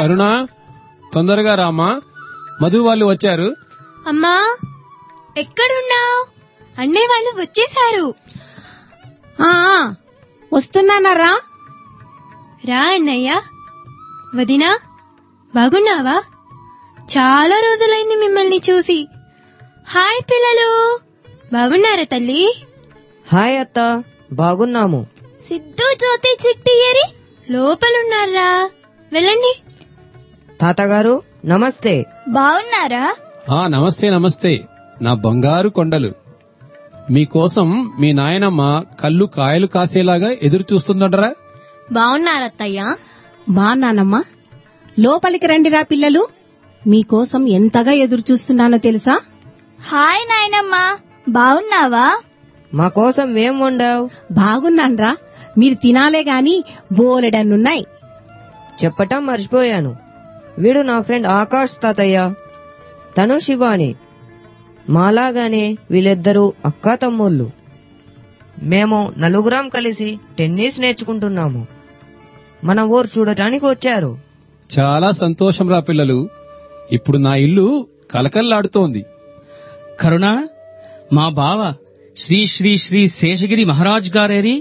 కరుణ తొందరగా రామా మధు వాళ్ళు వచ్చారు అమ్మా ఎక్కడున్నావు అన్నయ్య వాళ్ళు వచ్చేశారు ఆ ఆ, వస్తున్నానరా రా అన్నయ్య వదినా బాగున్నావా చాలా రోజులైంది మిమ్మల్ని చూసి హాయ్ పిల్లలు బాగున్నారా తల్లి హాయ్ అత్త బాగున్నాము సిద్ధు జ్యోతి చిట్టి ఏరి లోపలున్నారా వెళ్ళండి తాతగారు నమస్తే బాగున్నారా ఆ నమస్తే నమస్తే నా బంగారు కొండలు మీకోసం మీ నాయనమ్మ కళ్ళు కాయలు కాసేలాగా ఎదురు చూస్తుందటరా బాగున్నారత్తయ్యా బాన్నానమ్మా లోపలికి రండిరా పిల్లలు మీకోసం ఎంతగా ఎదురు చూస్తున్నానో తెలుసా హాయ్ నాయనమ్మా బాగున్నావా మా కోసం ఏం వండావు బాగున్నాన్రా మీరు తినాలే గాని బోలెడన్నున్నాయి చెప్పటం మర్చిపోయాను వీడు నా ఫ్రెండ్ ఆకాష్ తాతయ్య తను శివాని మాలాగానే వీళ్ళిద్దరూ అక్కా తమ్ముళ్ళు మేము నలుగురం కలిసి టెన్నిస్ నేర్చుకుంటున్నాము మన ఊరు చూడటానికి వచ్చారు చాలా సంతోషం రా పిల్లలు ఇప్పుడు నా ఇల్లు కలకల్లాడుతోంది కరుణ మా బావ శ్రీ శ్రీ శ్రీ శేషగిరి మహారాజ్ గారేరి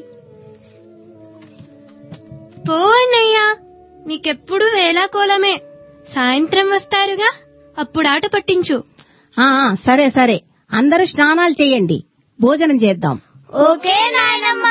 పో అన్నయ్యా నీకెప్పుడు వేలాకోలమే సాయంత్రం వస్తారుగా అప్పుడు ఆట పట్టించు ఆ ఆ, సరే సరే అందరూ స్నానాలు చేయండి భోజనం చేద్దాం ఓకే నాయనమ్మా